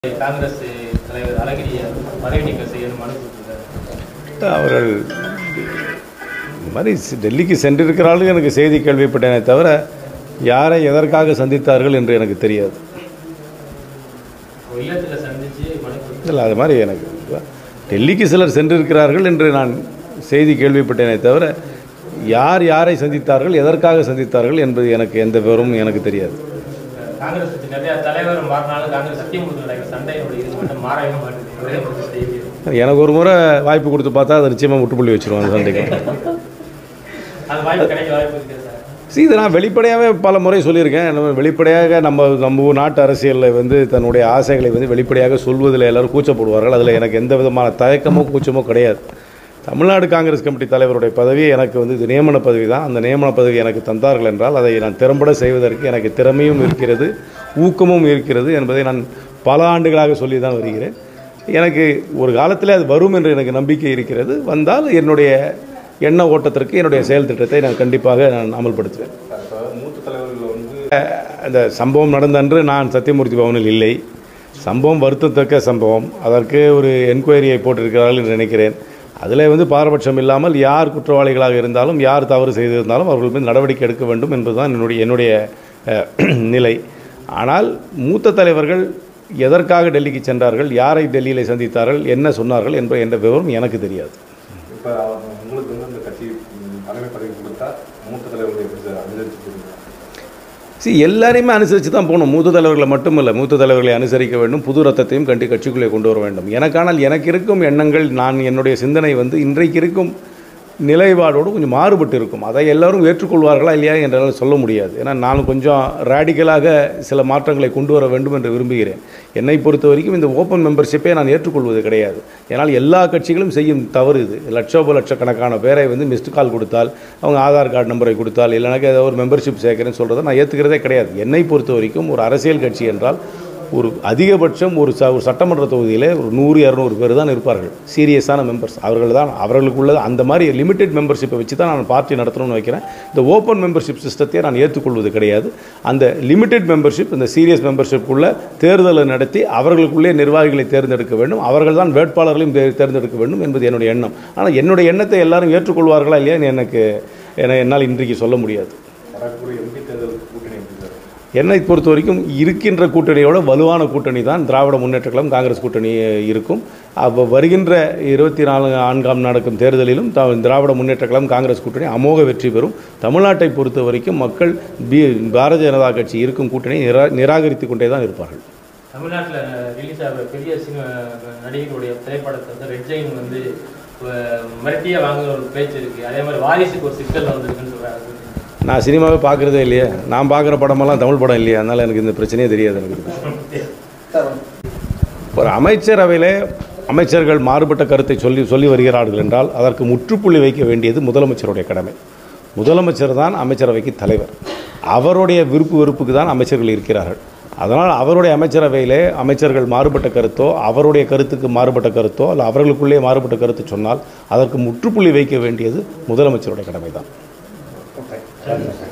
காங்கிரஸ் தலைவர் அழகிரியை பதவி நீக்கம் செய்யணும் மனு கொடுத்துருக்காரு அவர்கள் இந்த மாதிரி சி- டெல்லிக்கு சென்றிருக்கிறார்கள் எனக்கு செய்தி கேள்விப்பட்டேனே தவிர யாரை எதற்காக சந்தித்தார்கள் என்று எனக்கு தெரியாது ஒரு இல்லத்தில் சந்திச்சு மனு கொடுத்து இல்லை அது மாதிரி எனக்கு டெல்லிக்கு சிலர் சென்றிருக்கிறார்கள் என்று நான் செய்தி கேள்விப்பட்டேனே தவிர யார் யாரை சந்தித்தார்கள் எதற்காக சந்தித்தார்கள் என்பது எனக்கு எந்த விவரமும் எனக்கு தெரியாது காங்கிரஸ் கட்சி நிறைய தலைவர் மாறினாலும் காங்கிரஸ் சத்தியமூர்த்தி நடக்கிற சண்டையோட இது மட்டும் மாறவே மாட்டேங்குது ஒரே ஒரு செய்தி எனக்கு ஒரு முறை வாய்ப்பு கொடுத்து பார்த்தா அதை நிச்சயமாக முட்டுப்புள்ளி வச்சிருவோம் அந்த சண்டைக்கு அது வாய்ப்பு கிடைக்க வாய்ப்பு இருக்கு சார் See, இதை நான் வெளிப்படையாகவே பல முறை சொல்லியிருக்கேன் நம்ம வெளிப்படையாக நம்ம நம்ம ஊர் நாட்டு அரசியலில் வந்து தன்னுடைய ஆசைகளை வந்து வெளிப்படையாக சொல்வதில் எல்லாரும் கூச்சப்படுவார்கள் அதில் எனக்கு எந்த விதமான தயக்கமோ கூச்சமோ கிடையாது தமிழ்நாடு காங்கிரஸ் கமிட்டி தலைவருடைய பதவி எனக்கு வந்து இது நியமன பதவி தான் அந்த நியமன பதவி எனக்கு தந்தார்கள் என்றால் அதை நான் திறம்பட செய்வதற்கு எனக்கு திறமையும் இருக்கிறது ஊக்கமும் இருக்கிறது என்பதை நான் பல ஆண்டுகளாக சொல்லி தான் வருகிறேன் எனக்கு ஒரு காலத்தில் அது வரும் என்று எனக்கு நம்பிக்கை இருக்கிறது வந்தால் என்னுடைய எண்ண ஓட்டத்திற்கு என்னுடைய செயல் திட்டத்தை நான் கண்டிப்பாக நான் அமல்படுத்துவேன் மூத்த தலைவர்கள் வந்து அந்த சம்பவம் நடந்த அன்று நான் சத்தியமூர்த்தி பவனில் இல்லை சம்பவம் வருத்தத்தக்க சம்பவம் அதற்கு ஒரு என்கொயரியை போட்டிருக்கிறார்கள் என்று நினைக்கிறேன் அதில் வந்து பாரபட்சம் இல்லாமல் யார் குற்றவாளிகளாக இருந்தாலும் யார் தவறு செய்திருந்தாலும் அவர்கள் மீது நடவடிக்கை எடுக்க வேண்டும் என்பதுதான் என்னுடைய என்னுடைய அஹ், நிலை ஆனால் மூத்த தலைவர்கள் எதற்காக டெல்லிக்கு சென்றார்கள் யாரை டெல்லியில் சந்தித்தார்கள் என்ன சொன்னார்கள் என்ற என்ற விவரம் எனக்கு தெரியாது இப்போ உங்களுக்கு வந்து அந்த கட்சி ம், தலைமை பதவி கொடுத்தா மூத்த தலைவர்கள் எப்படி சார் அனுசரிச்சு போடுங்க சி எல்லாரையுமே அனுசரித்து தான் போகணும் மூத்த தலைவர்களை மட்டுமல்ல மூத்த தலைவர்களை அனுசரிக்க வேண்டும் புது ரத்தத்தையும் கண்டி கட்சிக்குள்ளே கொண்டு வர வேண்டும் எனக்கானால் எனக்கு இருக்கும் எண்ணங்கள் நான் என்னுடைய சிந்தனை வந்து இன்றைக்கு இருக்கும் நிலைப்பாடோடு கொஞ்சம் மாறுபட்டு இருக்கும் அதை எல்லாரும் ஏற்றுக்கொள்வார்களா இல்லையா என்றால் சொல்ல முடியாது ஏன்னா நான் கொஞ்சம் ரேடிக்கலாக சில மாற்றங்களை கொண்டு வர வேண்டும் என்று விரும்புகிறேன் என்னை பொறுத்த வரைக்கும் இந்த ஓப்பன் மெம்பர்ஷிப்பை நான் ஏற்றுக்கொள்வது கிடையாது ஏன்னால் எல்லா கட்சிகளும் செய்யும் தவறு இது லட்சோப லட்சக்கணக்கான பேரை வந்து மிஸ்டு கால் கொடுத்தால் அவங்க ஆதார் கார்டு நம்பரை கொடுத்தால் இல்லைனாக்கா ஏதோ ஒரு மெம்பர்ஷிப் சேர்க்குறேன்னு சொல்கிறத நான் ஏற்றுக்கிறதே கிடையாது என்னை பொறுத்த வரைக்கும் ஒரு அரசியல் கட்சி என்றால் ஒரு அதிகபட்சம் ஒரு ச ஒரு சட்டமன்ற தொகுதியில் ஒரு நூறு இரநூறு பேர் தான் இருப்பார்கள் சீரியஸான மெம்பர்ஸ் அவர்கள் தான் அவர்களுக்குள்ள அந்த மாதிரி லிமிடெட் மெம்பர்ஷிப்பை வச்சு தான் நான் பார்ட்டி நடத்தணும்னு வைக்கிறேன் இந்த ஓப்பன் மெம்பர்ஷிப் சிஸ்டத்தையே நான் ஏற்றுக்கொள்வது கிடையாது அந்த லிமிடெட் மெம்பர்ஷிப் இந்த சீரியஸ் மெம்பர்ஷிப்புக்குள்ள தேர்தலை நடத்தி அவர்களுக்குள்ளே நிர்வாகிகளை தேர்ந்தெடுக்க வேண்டும் அவர்கள் தான் வேட்பாளர்களையும் தே- தேர்ந்தெடுக்க வேண்டும் என்பது என்னுடைய எண்ணம் ஆனால் என்னுடைய எண்ணத்தை எல்லாரும் ஏற்றுக்கொள்வார்களா இல்லையான்னு எனக்கு என என்னால் இன்றைக்கு சொல்ல முடியாது வரக்கூடிய எம்பி தேர்தல் கூட்டணி எப்படி சார் என்னை பொறுத்த வரைக்கும் இருக்கின்ற கூட்டணியோட வலுவான கூட்டணி தான் திராவிட முன்னேற்ற கழகம் காங்கிரஸ் கூட்டணி இருக்கும் அப்போ வருகின்ற இருபத்தி நாலு நான்காம் நடக்கும் தேர்தலிலும் த- திராவிட முன்னேற்ற கழகம் காங்கிரஸ் கூட்டணி அமோக வெற்றி பெறும் தமிழ்நாட்டை பொறுத்த வரைக்கும் மக்கள் பி பாரதிய ஜனதா கட்சி இருக்கும் கூட்டணியை நிரா நிராகரித்து கொண்டே தான் இருப்பார்கள் தமிழ்நாட்டில் ரிலீஸ் ஆகிற பெரிய சினிமா நடிகர்களுடைய திரைப்படத்தை வந்து ரெட் ஜெயின் வந்து அஹ், மிரட்டியே வாங்குற ஒரு பேச்சு இருக்கு அதே மாதிரி வாரிசுக்கு ஒரு சிக்கல் வந்திருக்குன்னு சொல்றாங்க நான் சினிமாவே பார்க்குறதே இல்லையே நான் பார்க்குற படமெல்லாம் தமிழ் படம் இல்லையா அதனால் எனக்கு இந்த பிரச்சனையே தெரியாது எனக்கு ஒரு அமைச்சரவையிலே அமைச்சர்கள் மாறுபட்ட கருத்தை சொல்லி சொல்லி வருகிறார்கள் என்றால் அதற்கு முற்றுப்புள்ளி வைக்க வேண்டியது முதலமைச்சருடைய கடமை முதலமைச்சர் தான் அமைச்சரவைக்கு தலைவர் அவருடைய விருப்பு வெறுப்புக்கு தான் அமைச்சர்கள் இருக்கிறார்கள் அதனால் அவருடைய அமைச்சரவையிலே அமைச்சர்கள் மாறுபட்ட கருத்தோ அவருடைய கருத்துக்கு மாறுபட்ட கருத்தோ அல்ல அவர்களுக்குள்ளே மாறுபட்ட கருத்து சொன்னால் அதற்கு முற்றுப்புள்ளி வைக்க வேண்டியது முதலமைச்சருடைய கடமை தான்